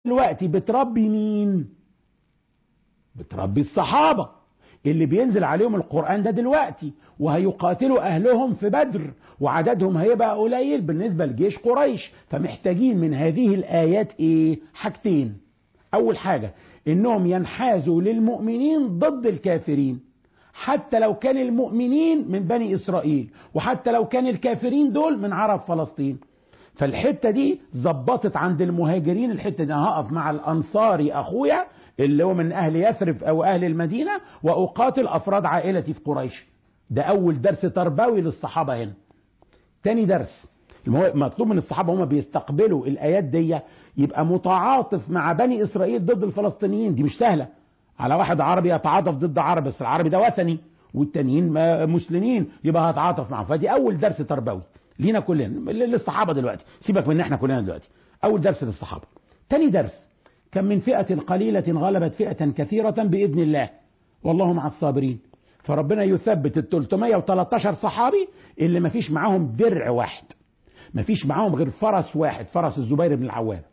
دلوقتي بتربي مين بتربي الصحابة اللي بينزل عليهم القرآن ده دلوقتي وهيقاتلوا أهلهم في بدر وعددهم هيبقى قليل بالنسبة لجيش قريش فمحتاجين من هذه الآيات إيه حاجتين أول حاجة إنهم ينحازوا للمؤمنين ضد الكافرين حتى لو كان المؤمنين من بني إسرائيل وحتى لو كان الكافرين دول من عرب فلسطين فالحتة دي ظبطت عند المهاجرين الحتة دي أنا هقف مع الأنصاري أخويا اللي هو من أهل يثرب أو أهل المدينة وأقاتل أفراد عائلتي في قريش ده أول درس تربوي للصحابة هنا تاني درس مطلوب من الصحابة هم بيستقبلوا الآيات دي يبقى متعاطف مع بني إسرائيل ضد الفلسطينيين دي مش سهلة على واحد عربي يتعاطف ضد عربي بس العربي ده وثني والتانيين مسلمين يبقى هتعاطف معهم فدي أول درس تربوي لينا كلنا للصحابة دلوقتي سيبك من احنا كلنا دلوقتي أول درس للصحابة تاني درس كم من فئة قليلة غلبت فئة كثيرة بإذن الله والله مع الصابرين فربنا يثبت ال 313 صحابي اللي ما فيش معاهم درع واحد ما فيش معاهم غير فرس واحد فرس الزبير بن العوام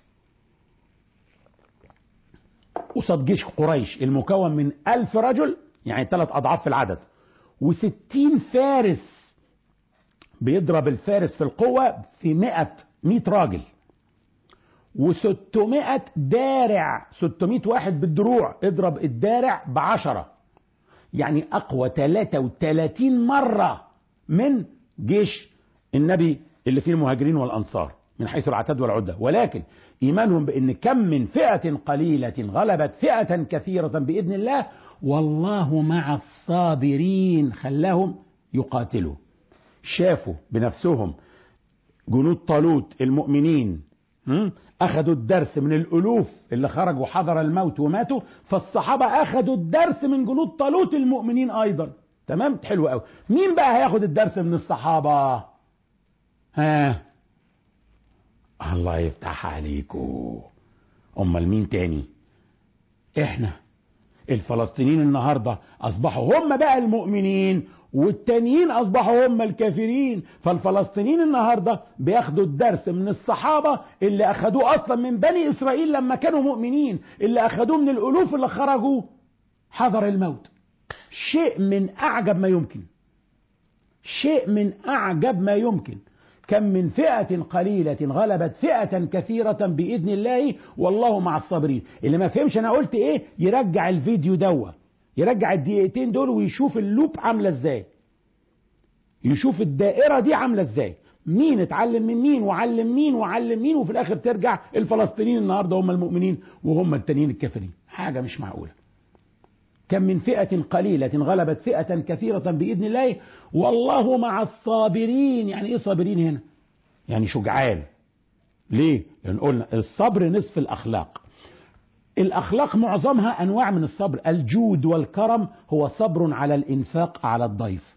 قصاد جيش قريش المكون من ألف رجل يعني ثلاث أضعاف في العدد وستين فارس بيضرب الفارس في القوة في مئة مئة راجل و600 دارع 600 واحد بالدروع اضرب الدارع بعشرة يعني أقوى 33 مرة من جيش النبي اللي فيه المهاجرين والأنصار من حيث العتاد والعدة ولكن إيمانهم بأن كم من فئة قليلة غلبت فئة كثيرة بإذن الله والله مع الصابرين خلاهم يقاتلوا شافوا بنفسهم جنود طالوت المؤمنين أخذوا الدرس من الألوف اللي خرجوا حضر الموت وماتوا فالصحابة أخذوا الدرس من جنود طالوت المؤمنين أيضا تمام حلو قوي مين بقى هياخد الدرس من الصحابة ها الله يفتح عليكم امال مين تاني احنا الفلسطينيين النهارده اصبحوا هم بقى المؤمنين والتانيين اصبحوا هم الكافرين فالفلسطينيين النهارده بياخدوا الدرس من الصحابه اللي اخدوه اصلا من بني اسرائيل لما كانوا مؤمنين اللي اخدوه من الالوف اللي خرجوا حضر الموت شيء من اعجب ما يمكن شيء من اعجب ما يمكن كم من فئة قليلة غلبت فئة كثيرة بإذن الله والله مع الصابرين اللي ما فهمش أنا قلت إيه يرجع الفيديو دوا يرجع الدقيقتين دول ويشوف اللوب عاملة إزاي يشوف الدائرة دي عاملة إزاي مين اتعلم من مين وعلم مين وعلم مين وفي الآخر ترجع الفلسطينيين النهاردة هم المؤمنين وهم التانيين الكافرين حاجة مش معقولة كم من فئة قليلة غلبت فئة كثيرة بإذن الله والله مع الصابرين يعني إيه صابرين هنا يعني شجعان ليه لأن قلنا الصبر نصف الأخلاق الأخلاق معظمها أنواع من الصبر الجود والكرم هو صبر على الإنفاق على الضيف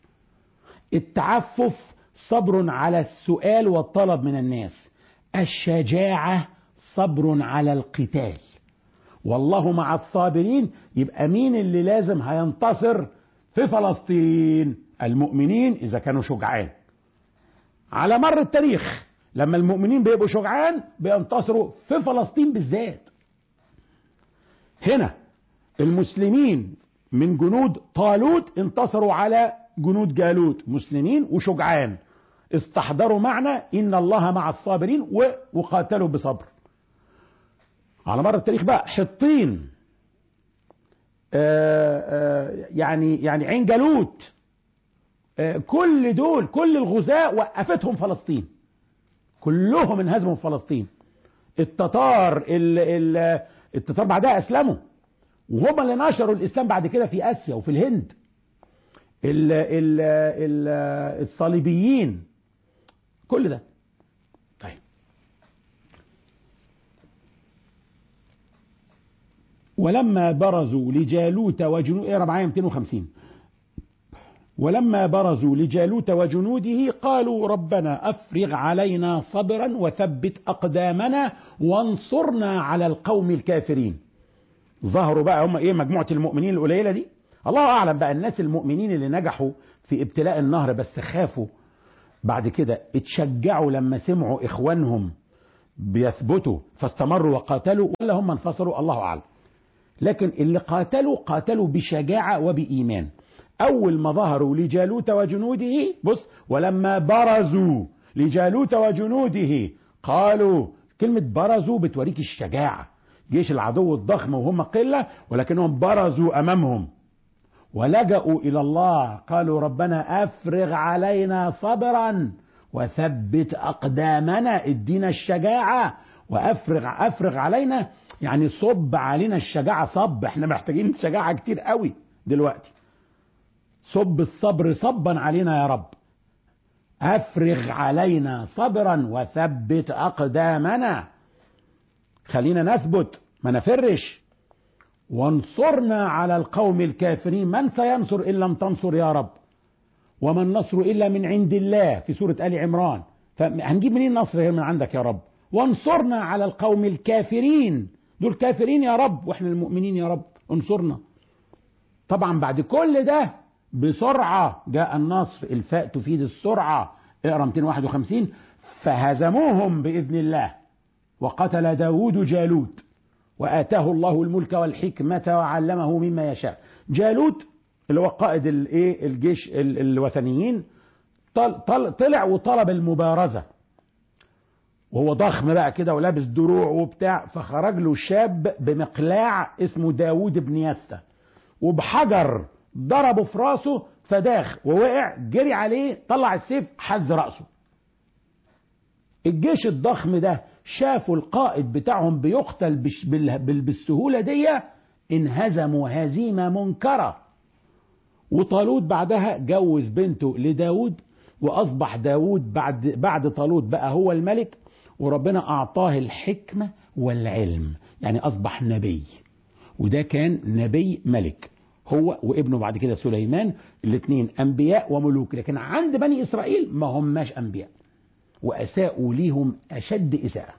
التعفف صبر على السؤال والطلب من الناس الشجاعة صبر على القتال والله مع الصابرين يبقى مين اللي لازم هينتصر في فلسطين المؤمنين إذا كانوا شجعان على مر التاريخ لما المؤمنين بيبقوا شجعان بينتصروا في فلسطين بالذات هنا المسلمين من جنود طالوت انتصروا على جنود جالوت مسلمين وشجعان استحضروا معنى إن الله مع الصابرين وقاتلوا بصبر على مر التاريخ بقى حطين آآ آآ يعني يعني عين جالوت كل دول كل الغزاة وقفتهم فلسطين كلهم انهزموا في فلسطين التتار ال ال التتار بعدها اسلموا وهم اللي نشروا الاسلام بعد كده في اسيا وفي الهند ال ال ال الصليبيين كل ده طيب ولما برزوا لجالوت وجنود اقرا معايا 250 ولما برزوا لجالوت وجنوده قالوا ربنا افرغ علينا صبرا وثبت اقدامنا وانصرنا على القوم الكافرين ظهروا بقى هم ايه مجموعه المؤمنين القليله دي الله اعلم بقى الناس المؤمنين اللي نجحوا في ابتلاء النهر بس خافوا بعد كده اتشجعوا لما سمعوا اخوانهم بيثبتوا فاستمروا وقاتلوا ولا هم انفصلوا الله أعلم لكن اللي قاتلوا قاتلوا بشجاعة وبإيمان أول ما ظهروا لجالوت وجنوده بص ولما برزوا لجالوت وجنوده قالوا كلمة برزوا بتوريك الشجاعة جيش العدو الضخم وهم قلة ولكنهم برزوا أمامهم ولجأوا إلى الله قالوا ربنا أفرغ علينا صبرا وثبت أقدامنا ادينا الشجاعة وأفرغ أفرغ علينا يعني صب علينا الشجاعة صب احنا محتاجين شجاعة كتير قوي دلوقتي صب الصبر صبا علينا يا رب افرغ علينا صبرا وثبت اقدامنا خلينا نثبت ما نفرش وانصرنا على القوم الكافرين من سينصر ان لم تنصر يا رب وما النصر الا من عند الله في سوره ال عمران فهنجيب منين النصر من عندك يا رب وانصرنا على القوم الكافرين دول كافرين يا رب واحنا المؤمنين يا رب انصرنا طبعا بعد كل ده بسرعة جاء النصر الفاء تفيد السرعة اقرا 251 فهزموهم بإذن الله وقتل داود جالوت وآتاه الله الملك والحكمة وعلمه مما يشاء جالوت اللي هو قائد الايه الجيش الوثنيين طل طلع وطلب المبارزة وهو ضخم بقى كده ولابس دروع وبتاع فخرج له شاب بمقلاع اسمه داود بن يسة وبحجر ضربه في راسه فداخ ووقع جري عليه طلع السيف حز راسه الجيش الضخم ده شافوا القائد بتاعهم بيقتل بالسهولة دي انهزموا هزيمة منكرة وطالوت بعدها جوز بنته لداود وأصبح داود بعد, بعد طالوت بقى هو الملك وربنا أعطاه الحكمة والعلم يعني أصبح نبي وده كان نبي ملك هو وابنه بعد كده سليمان الاثنين انبياء وملوك لكن عند بني اسرائيل ما هماش انبياء واساءوا ليهم اشد اساءه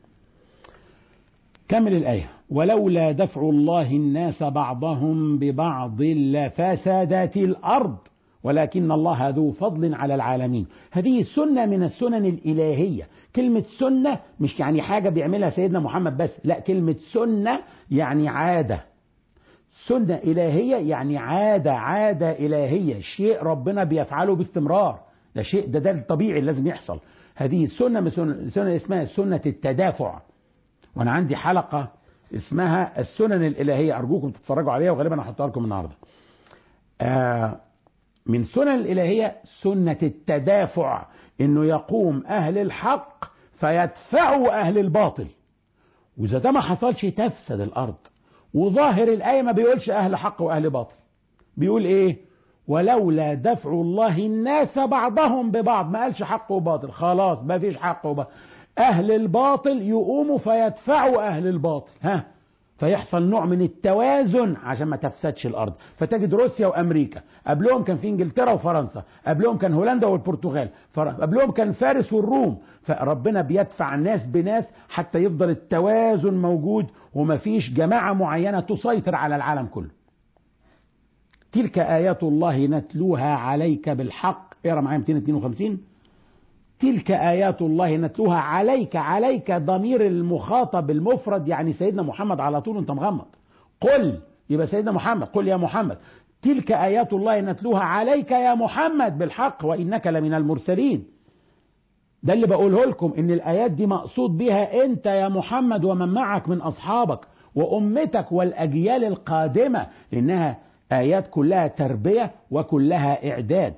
كمل الايه ولولا دفع الله الناس بعضهم ببعض لفسدت الارض ولكن الله ذو فضل على العالمين هذه سنة من السنن الإلهية كلمة سنة مش يعني حاجة بيعملها سيدنا محمد بس لا كلمة سنة يعني عادة سنة إلهية يعني عادة عادة إلهية شيء ربنا بيفعله باستمرار ده شيء ده ده الطبيعي اللي لازم يحصل هذه سنة من سنة اسمها سنة التدافع وأنا عندي حلقة اسمها السنن الإلهية أرجوكم تتفرجوا عليها وغالبا هحطها لكم النهاردة آه من سنن الإلهية سنة التدافع إنه يقوم أهل الحق فيدفعوا أهل الباطل وإذا ده ما حصلش تفسد الأرض وظاهر الآية ما بيقولش أهل حق وأهل باطل بيقول إيه ولولا دفع الله الناس بعضهم ببعض ما قالش حق وباطل خلاص ما فيش حق وباطل أهل الباطل يقوموا فيدفعوا أهل الباطل ها فيحصل نوع من التوازن عشان ما تفسدش الارض فتجد روسيا وامريكا قبلهم كان في انجلترا وفرنسا قبلهم كان هولندا والبرتغال قبلهم كان فارس والروم فربنا بيدفع ناس بناس حتى يفضل التوازن موجود ومفيش جماعة معينة تسيطر على العالم كله تلك آيات الله نتلوها عليك بالحق اقرا معايا 252 تلك آيات الله نتلوها عليك عليك ضمير المخاطب المفرد يعني سيدنا محمد على طول انت مغمض قل يبقى سيدنا محمد قل يا محمد تلك آيات الله نتلوها عليك يا محمد بالحق وإنك لمن المرسلين ده اللي بقوله لكم ان الآيات دي مقصود بها انت يا محمد ومن معك من أصحابك وأمتك والأجيال القادمة لأنها آيات كلها تربية وكلها إعداد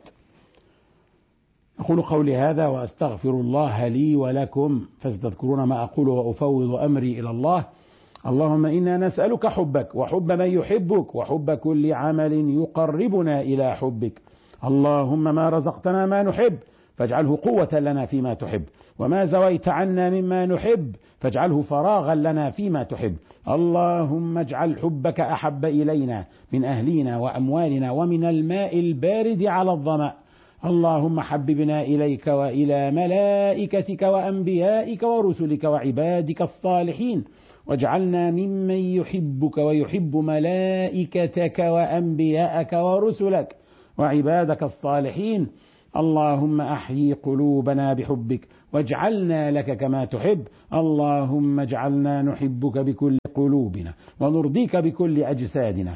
أقول قولي هذا وأستغفر الله لي ولكم فستذكرون ما أقول وأفوض أمري إلى الله اللهم إنا نسألك حبك وحب من يحبك وحب كل عمل يقربنا إلى حبك اللهم ما رزقتنا ما نحب فاجعله قوة لنا فيما تحب وما زويت عنا مما نحب فاجعله فراغا لنا فيما تحب اللهم اجعل حبك أحب إلينا من أهلنا وأموالنا ومن الماء البارد على الظمأ اللهم حببنا إليك وإلى ملائكتك وأنبيائك ورسلك وعبادك الصالحين واجعلنا ممن يحبك ويحب ملائكتك وأنبياءك ورسلك وعبادك الصالحين اللهم أحيي قلوبنا بحبك واجعلنا لك كما تحب اللهم اجعلنا نحبك بكل قلوبنا ونرضيك بكل أجسادنا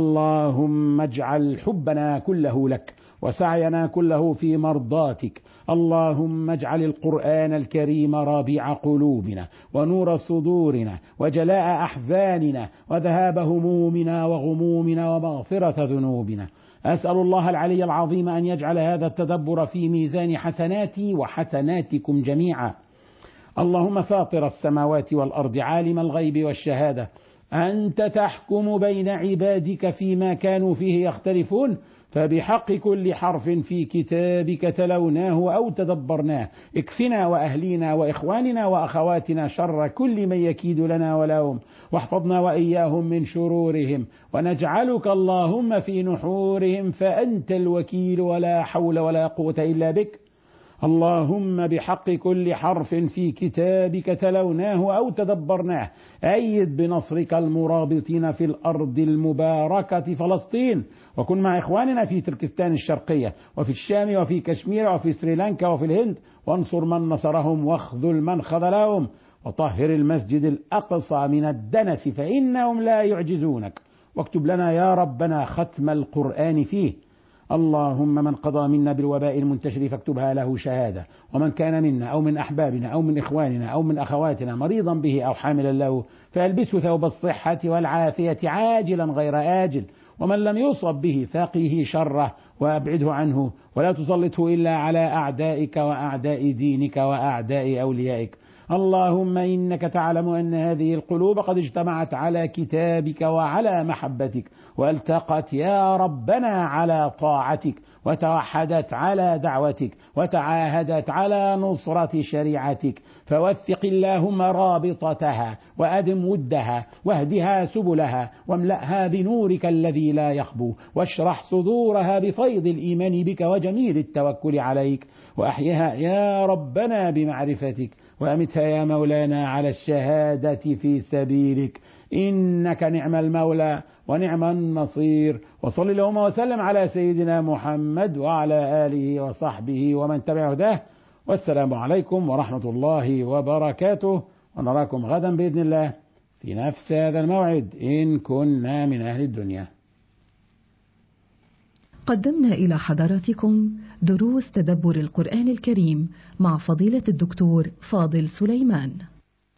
اللهم اجعل حبنا كله لك وسعينا كله في مرضاتك اللهم اجعل القرآن الكريم رابع قلوبنا ونور صدورنا وجلاء أحزاننا وذهاب همومنا وغمومنا ومغفرة ذنوبنا أسأل الله العلي العظيم أن يجعل هذا التدبر في ميزان حسناتي وحسناتكم جميعا اللهم فاطر السماوات والأرض عالم الغيب والشهادة أنت تحكم بين عبادك فيما كانوا فيه يختلفون فبحق كل حرف في كتابك تلوناه أو تدبرناه اكفنا وأهلينا وإخواننا وأخواتنا شر كل من يكيد لنا ولهم واحفظنا وإياهم من شرورهم ونجعلك اللهم في نحورهم فأنت الوكيل ولا حول ولا قوة إلا بك اللهم بحق كل حرف في كتابك تلوناه أو تدبرناه أيد بنصرك المرابطين في الأرض المباركة فلسطين وكن مع إخواننا في تركستان الشرقية وفي الشام وفي كشمير وفي سريلانكا وفي الهند وانصر من نصرهم واخذل من خذلهم وطهر المسجد الأقصى من الدنس فإنهم لا يعجزونك واكتب لنا يا ربنا ختم القرآن فيه اللهم من قضى منا بالوباء المنتشر فاكتبها له شهادة ومن كان منا أو من أحبابنا أو من إخواننا أو من أخواتنا مريضا به أو حاملا له فألبسه ثوب الصحة والعافية عاجلا غير آجل ومن لم يصب به فقه شره وأبعده عنه ولا تسلطه إلا على أعدائك وأعداء دينك وأعداء أوليائك اللهم إنك تعلم أن هذه القلوب قد اجتمعت على كتابك وعلى محبتك والتقت يا ربنا على طاعتك وتوحدت على دعوتك وتعاهدت على نصرة شريعتك فوثق اللهم رابطتها وأدم ودها واهدها سبلها واملأها بنورك الذي لا يخبو واشرح صدورها بفيض الإيمان بك وجميل التوكل عليك وأحيها يا ربنا بمعرفتك وأمتها يا مولانا على الشهادة في سبيلك إنك نعم المولى ونعم النصير وصل اللهم وسلم على سيدنا محمد وعلى آله وصحبه ومن تبع هداه والسلام عليكم ورحمة الله وبركاته ونراكم غدا بإذن الله في نفس هذا الموعد إن كنا من أهل الدنيا قدمنا إلى حضراتكم دروس تدبر القرآن الكريم مع فضيلة الدكتور فاضل سليمان